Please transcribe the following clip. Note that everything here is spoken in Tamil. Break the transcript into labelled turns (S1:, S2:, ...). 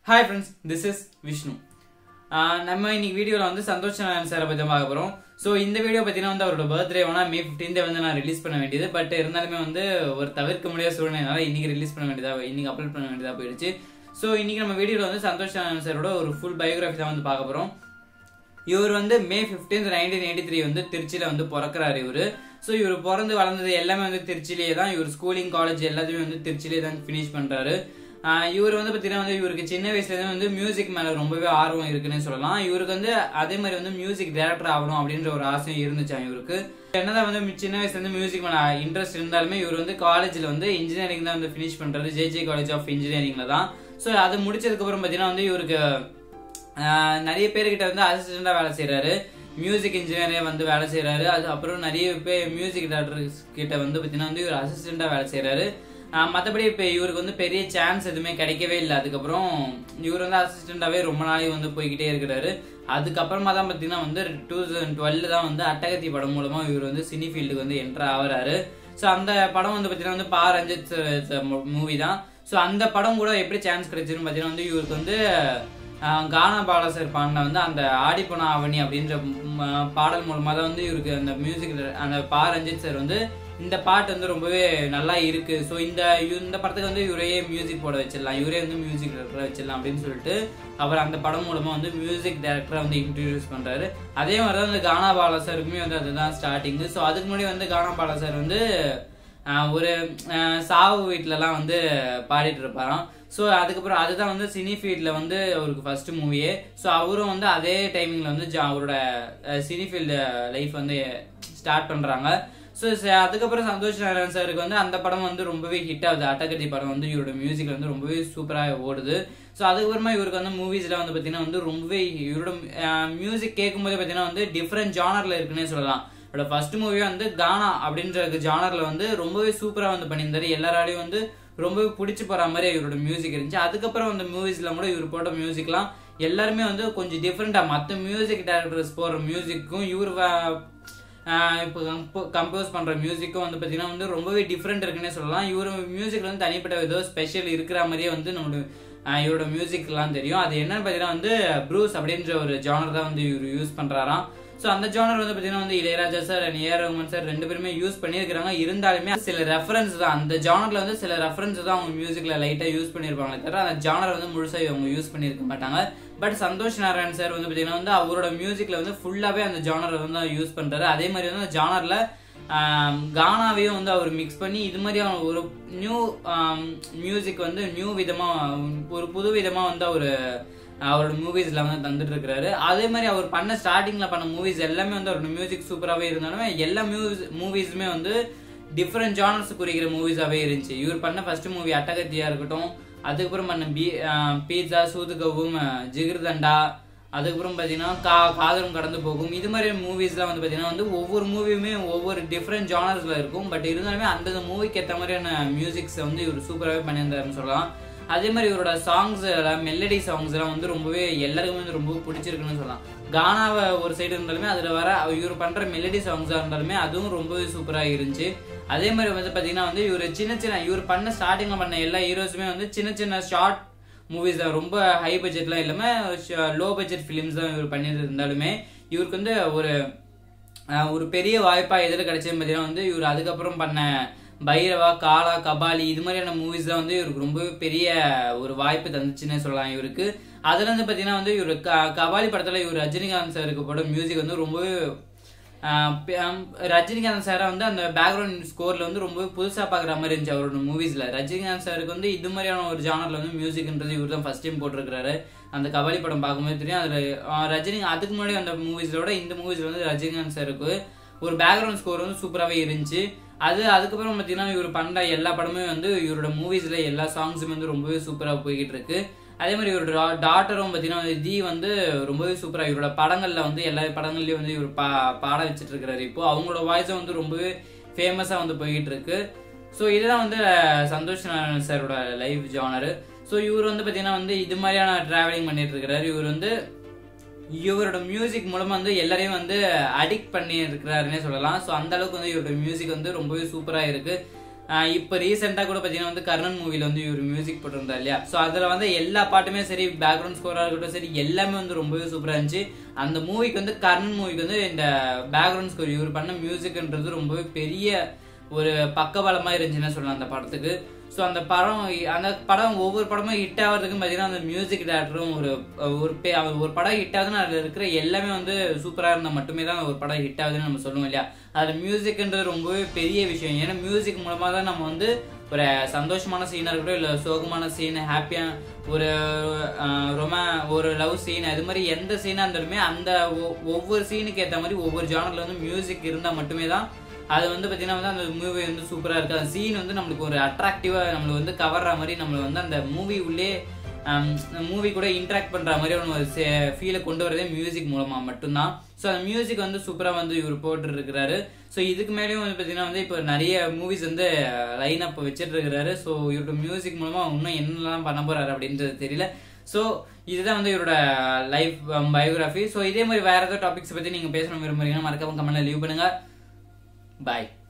S1: hi friends this is Vishnu ah நம்ம இன்னைக்கு வீடியோவில் வந்து சந்தோஷ் நாராயண் சாரை பற்றி பார்க்க போகிறோம் ஸோ இந்த வீடியோ பார்த்தீங்கன்னா வந்து அவரோட பர்த்டே வேணா மே ஃபிஃப்டீன்த் வந்து நான் ரிலீஸ் பண்ண வேண்டியது பட் இருந்தாலுமே வந்து ஒரு தவிர்க்க முடியாத சூழ்நிலைனால இன்னைக்கு ரிலீஸ் பண்ண வேண்டியதா இன்னைக்கு அப்லோட் பண்ண வேண்டியதா போயிடுச்சு ஸோ இன்னைக்கு நம்ம வீடியோவில் வந்து சந்தோஷ் நாராயண் சாரோட ஒரு ஃபுல் பயோகிராஃபி தான் வந்து பார்க்க போகிறோம் இவர் வந்து May fifteenth nineteen eighty three வந்து திருச்சியில் வந்து பிறக்கிறாரு இவர் ஸோ இவர் பிறந்து வளர்ந்தது எல்லாமே வந்து திருச்சிலேயே தான் இவர் ஸ்கூலிங் காலேஜ் எல்லாத்தையுமே வந்து திருச்சிலேயே தான் ஃபினிஷ் பண்ணுறாரு இவர் வந்து பார்த்தீங்கன்னா வந்து இவருக்கு சின்ன வயசுலேருந்து வந்து மியூசிக் மேலே ரொம்பவே ஆர்வம் இருக்குன்னே சொல்லலாம் இவருக்கு வந்து அதே மாதிரி வந்து மியூசிக் டைரக்டர் ஆகணும் அப்படின்ற ஒரு ஆசையும் இருந்துச்சு இவருக்கு என்னதான் வந்து சின்ன வயசுலேருந்து மியூசிக் மேலே இன்ட்ரெஸ்ட் இருந்தாலுமே இவர் வந்து காலேஜில் வந்து இன்ஜினியரிங் தான் வந்து ஃபினிஷ் பண்ணுறாரு ஜேஜே காலேஜ் ஆஃப் இன்ஜினியரிங்கில் தான் ஸோ அது முடிச்சதுக்கப்புறம் பார்த்தீங்கன்னா வந்து இவருக்கு ஆஹ் நிறைய பேர்கிட்ட வந்து அசிஸ்டண்டா வேலை செய்யறாரு மியூசிக் இன்ஜினியரே வந்து வேலை செய்யறாரு அது அப்புறம் நிறைய பேர் மியூசிக் டைரக்டர்ஸ் கிட்ட வந்து பார்த்தீங்கன்னா வந்து இவர் அசிஸ்டண்டா வேலை செய்யறாரு மற்றபடி இப்போ இவருக்கு வந்து பெரிய சான்ஸ் எதுவுமே கிடைக்கவே இல்லை அதுக்கப்புறம் இவர் வந்து அசிஸ்டண்டாவே ரொம்ப நாளைக்கு வந்து போய்கிட்டே இருக்கிறாரு அதுக்கப்புறமா தான் பார்த்தீங்கன்னா வந்து டூ தௌசண்ட் டுவெல் தான் வந்து அட்டகத்தி படம் மூலமா இவர் வந்து சினி ஃபீல்டுக்கு வந்து என்ட்ரு ஆகுறாரு ஸோ அந்த படம் வந்து பார்த்தீங்கன்னா வந்து பா ரஞ்சித் மூவி தான் ஸோ அந்த படம் கூட எப்படி சான்ஸ் கிடைச்சிருன்னு பார்த்தீங்கன்னா வந்து இவருக்கு வந்து ஆஹ் கானா பாலசர் பாடின வந்து அந்த ஆடிப்பன ஆவணி அப்படின்ற ம், பாடல் மூலமாக தான் வந்து இவருக்கு அந்த மியூசிக் அந்த பா ரஞ்சித் சார் வந்து இந்த பாட்டு வந்து ரொம்பவே நல்லா இருக்கு ஸோ இந்த இந்த படத்துக்கு வந்து இவரையே மியூசிக் போட வச்சிடலாம் இவரே வந்து மியூசிக் டைரக்டராக வச்சிடலாம் அப்படின்னு சொல்லிட்டு அவர் அந்த படம் மூலமா வந்து மியூசிக் டைரக்டரா வந்து இன்ட்ரடியூஸ் பண்றாரு அதே மாதிரி தான் இந்த கானா பாலா சாருக்குமே வந்து அதுதான் ஸ்டார்டிங் ஸோ அதுக்கு முன்னாடி வந்து கானா பாலா சார் வந்து ஆஹ் ஒரு ஆஹ் சாவு வீட்டிலலாம் வந்து பாடிட்டு இருப்பாராம் ஸோ அதுக்கப்புறம் அதுதான் வந்து சினி ஃபீல்டில் வந்து அவருக்கு ஃபர்ஸ்ட் மூவியே ஸோ அவரும் வந்து அதே டைமிங்கில் வந்து ஜா- அவரோட சினி ஃபீல்டு லைஃப் வந்து ஸ்டார்ட் பண்ணுறாங்க ஸோ அதுக்கப்புறம் சந்தோஷ் நாராயண் சாருக்கு வந்து அந்த படம் வந்து ரொம்பவே ஹிட் ஆகுது அட்டகத்தி படம் வந்து இவரோட மியூசிக் வந்து ரொம்பவே சூப்பராக ஓடுது ஸோ அதுக்கப்புறமா இவருக்கு வந்து மூவிஸில் வந்து பார்த்தீங்கன்னா வந்து ரொம்பவே இவரோட மியூசிக் கேட்கும்போது பார்த்தீங்கன்னா வந்து டிஃப்ரெண்ட் ஜானரில் இருக்குன்னே சொல்லலாம் இவரோட ஃபர்ஸ்ட் மூவி வந்து கானா அப்படின்ற ஜானர்ல வந்து ரொம்பவே சூப்பரா வந்து பண்ணியிருந்தாரு எல்லாராலையும் வந்து ரொம்பவே பிடிச்சி போற மாதிரி இவரோட மியூசிக் இருந்துச்சு அதுக்கப்புறம் அந்த மூவிஸ்ல கூட இவர் போட்ட மியூசிக்லாம் எல்லாருமே வந்து கொஞ்சம் டிஃப்ரெண்டா மற்ற மியூசிக் டைரக்டர்ஸ் போடுற மியூசிக்கும் இவர் இப்போ கம்போஸ் பண்ற மியூசிக்கும் வந்து பாத்தீங்கன்னா வந்து ரொம்பவே டிஃப்ரெண்ட் இருக்குன்னே சொல்லலாம் இவர் மியூசிக்ல வந்து தனிப்பட்ட ஏதோ ஸ்பெஷல் இருக்கிற மாதிரியே வந்து நம்மளோட ஆஹ் இவரோட மியூசிக்லாம் தெரியும் அது என்னன்னு பார்த்தீங்கன்னா வந்து ப்ரூஸ் அப்படின்ற ஒரு ஜானர் தான் வந்து இவர் யூஸ் பண்றாராம் ஸோ அந்த ஜானர் வந்து பார்த்தீங்கன்னா வந்து Ilaiyaraaja sir and A R Rahman sir ரெண்டு பேருமே யூஸ் பண்ணியிருக்கிறாங்க இருந்தாலுமே சில ரெஃபரன்ஸ் தான் அந்த ஜானர்ல வந்து சில ரெஃபரன்ஸ் தான் அவங்க மியூசிக்ல லைட்டாக யூஸ் பண்ணியிருப்பாங்க தவிர அந்த ஜானர் வந்து முழுசாக அவங்க யூஸ் பண்ணியிருக்க மாட்டாங்க பட் சந்தோஷ் நாராயண் சார் வந்து பார்த்தீங்கன்னா வந்து அவரோட மியூசிக்ல வந்து ஃபுல்லாகவே அந்த ஜானர் வந்து யூஸ் பண்றாரு அதே மாதிரி வந்து அந்த ஜானர்ல கானாவையும் வந்து அவர் மிக்ஸ் பண்ணி இது மாதிரியான ஒரு நியூ மியூசிக் வந்து நியூ விதமா ஒரு புது விதமா வந்து அவர் அவரோட மூவிஸ்ல வந்து தந்துட்டு இருக்கிறாரு அதே மாதிரி அவர் பண்ண ஸ்டார்டிங்ல பண்ண மூவிஸ் எல்லாமே வந்து அவரோட மியூசிக் சூப்பராகவே இருந்தாலுமே எல்லா மியூஸ் மூவிஸுமே வந்து டிஃப்ரெண்ட் ஜானர்ஸ் குறிக்கிற மூவிஸாவே இருந்துச்சு இவர் பண்ண ஃபர்ஸ்ட் மூவி அட்டகத்தியா இருக்கட்டும் அதுக்கப்புறம் பண்ண பீ பீட்சா சூதுகவும் ஜிகிர்தண்டா அதுக்கப்புறம் பார்த்தீங்கன்னா கா காதலும் கடந்து போகும் இது மாதிரி மூவிஸ்லாம் வந்து பார்த்தீங்கன்னா வந்து ஒவ்வொரு மூவியுமே ஒவ்வொரு டிஃப்ரெண்ட் ஜானர்ஸில் இருக்கும் பட் இருந்தாலுமே அந்தந்த மூவிக்கு ஏற்ற மாதிரியான மியூசிக்ஸை வந்து இவர் சூப்பராகவே பண்ணியிருந்தாருன்னு சொல்லலாம் அதே மாதிரி இவரோட சாங்ஸ் மெலடி சாங்ஸ் எல்லாம் வந்து ரொம்பவே எல்லாருக்குமே வந்து ரொம்ப பிடிச்சிருக்குன்னு சொல்லலாம் கானாவை ஒரு சைடு இருந்தாலுமே அதில் வர இவர் பண்ணுற மெலடி சாங்ஸாக இருந்தாலுமே அதுவும் ரொம்பவே சூப்பராக இருந்துச்சு அதே மாதிரி வந்து பார்த்தீங்கன்னா வந்து இவர் சின்ன சின்ன இவர் பண்ண ஸ்டார்டிங்கில் பண்ண எல்லா ஹீரோஸுமே வந்து சின்ன சின்ன ஷார்ட் மூவிஸ் தான் ரொம்ப ஹை பட்ஜெட்லாம் இல்லாமல் லோ பட்ஜெட் ஃபிலிம்ஸ் தான் இவர் பண்ணிட்டு இருந்தாலுமே இவருக்கு வந்து ஒரு ஆஹ் ஒரு பெரிய வாய்ப்பா எதில் கிடைச்சதுன்னு பார்த்தீங்கன்னா வந்து இவர் அதுக்கப்புறம் பண்ண பைரவா காலா கபாலி இது மாதிரியான மூவிஸ் தான் வந்து இவருக்கு ரொம்ப பெரிய ஒரு வாய்ப்பு தந்துச்சுன்னே சொல்லலாம் இவருக்கு அதுல இருந்து பார்த்தீங்கன்னா வந்து இவர் க- கபாலி படத்துல இவர் ரஜினிகாந்த் சாருக்கு போட மியூசிக் வந்து ரொம்பவே ஆஹ் பி- ஆம், ரஜினிகாந்த் சாரை வந்து அந்த பேக்ரவுண்ட் ஸ்கோர்ல வந்து ரொம்பவே புதுசா பாக்குற மாதிரி இருந்துச்சு அவரோட மூவிஸ்ல ரஜினிகாந்த் சாருக்கு வந்து இது மாதிரியான ஒரு ஜானர்ல வந்து மியூசிக்ன்றது இவர் தான் ஃபர்ஸ்ட் டைம் போட்டிருக்காரு அந்த கபாலி படம் பார்க்கும்போது தெரியும் அதுல ஆஹ், ரஜினி அதுக்கு முன்னாடி அந்த மூவிஸோட இந்த மூவிஸ்ல வந்து ரஜினிகாந்த் சாருக்கு ஒரு பேக்ரவுண்ட் ஸ்கோர் வந்து சூப்பராகவே இருந்துச்சு அது அதுக்கப்புறம் பார்த்தீங்கன்னா இவர் பண்ண எல்லா படமே வந்து இவரோட மூவிஸ்ல எல்லா சாங்ஸுமே வந்து ரொம்பவே சூப்பராக போய்கிட்டு இருக்கு அதே மாதிரி இவரோட டாட்டரும் பார்த்தீங்கன்னா தி வந்து ரொம்பவே சூப்பராக இவரோட படங்கள்ல வந்து எல்லா படங்கள்லயும் வந்து இவர் பா பாட வச்சுட்டு இருக்கிறாரு இப்போ அவங்களோட வாய்ஸும் வந்து ரொம்பவே ஃபேமஸாக வந்து போய்கிட்டு இருக்கு ஸோ இதுதான் வந்து அஹ், சந்தோஷ் நாராயணன் சாரோட லைஃப் ஜானரு ஸோ இவர் வந்து பார்த்தீங்கன்னா வந்து இது மாதிரியான டிராவலிங் பண்ணிட்டு இருக்கிறாரு இவர் வந்து இவரோட மியூசிக் மூலமா வந்து எல்லாரையும் வந்து அடிக்ட் பண்ணி இருக்கிறாருன்னே சொல்லலாம் ஸோ அந்த அளவுக்கு வந்து இவரோட மியூசிக் வந்து ரொம்பவே சூப்பரா இருக்கு ஆஹ் இப்போ ரீசெண்டாக கூட பார்த்தீங்கன்னா வந்து கர்ணன் மூவில வந்து இவர் மியூசிக் போட்டிருந்தார் இல்லையா ஸோ அதில் வந்து எல்லா பாட்டுமே சரி பேக்ரவுண்ட் ஸ்கோராக இருக்கட்டும் சரி எல்லாமே வந்து ரொம்பவே சூப்பராக இருந்துச்சு அந்த மூவிக்கு வந்து கர்ணன் மூவிக்கு வந்து இந்த பேக்ரவுண்ட் ஸ்கோர் இவர் பண்ண மியூசிக்ன்றது ரொம்பவே பெரிய ஒரு பக்கபலமாக இருந்துச்சுன்னு சொல்லலாம் அந்த படத்துக்கு ஸோ அந்த படம் அந்த படம் ஒவ்வொரு படமும் ஹிட் ஆகிறதுக்கும் பார்த்தீங்கன்னா அந்த மியூசிக் டேரக்டரும் ஒரு ஒரு பே ஒரு படம் ஹிட் ஆகுதுன்னா அதில் இருக்கிற எல்லாமே வந்து சூப்பராக இருந்தால் மட்டுமே தான் ஒரு படம் ஹிட் ஆகுதுன்னு நம்ம சொல்லுவோம் இல்லையா அதில் மியூசிக்ன்றது ரொம்பவே பெரிய விஷயம் ஏன்னா மியூசிக் மூலமாக தான் நம்ம வந்து ஒரு சந்தோஷமான சீனாக இருக்கட்டும் இல்லை சோகமான சீன் ஹாப்பியாக ஒரு ரொமா ஒரு லவ் சீன் அது மாதிரி எந்த சீனாக இருந்தாலுமே அந்த ஒ- ஒவ்வொரு சீனுக்கு ஏற்ற மாதிரி ஒவ்வொரு ஜானரில் வந்து மியூசிக் இருந்தால் மட்டுமே தான் அது வந்து பார்த்தீங்கன்னா வந்து அந்த மூவி வந்து சூப்பராக இருக்குது அந்த சீன் வந்து நம்மளுக்கு ஒரு அட்ராக்டிவாக நம்மளை வந்து கவர்ற மாதிரி நம்மளை வந்து அந்த மூவி உள்ளே மூவி கூட இன்ட்ராக்ட் பண்ணுற மாதிரி ஒரு ஃபீலை கொண்டு வரதே மியூசிக் மூலமாக மட்டும்தான் ஸோ அந்த மியூசிக் வந்து சூப்பராக வந்து இவர் போட்டுருக்கிறாரு ஸோ இதுக்கு மேலேயும் வந்து பார்த்தீங்கன்னா வந்து இப்போ நிறைய மூவிஸ் வந்து லைன் அப் வச்சுட்டு இருக்கிறாரு ஸோ இவரோட மியூசிக் மூலமாக இன்னும் என்னெல்லாம் பண்ண போறாரு அப்படின்றது தெரியல ஸோ இதுதான் வந்து இவரோட லைஃப் பயோகிராஃபி ஸோ இதே மாதிரி வேற ஏதாவது டாபிக்ஸ் பற்றி நீங்கள் பேசணும் விரும்புறீங்கன்னா மறக்காம கமெண்ட்ல லீவ் பண்ணுங்க பாய்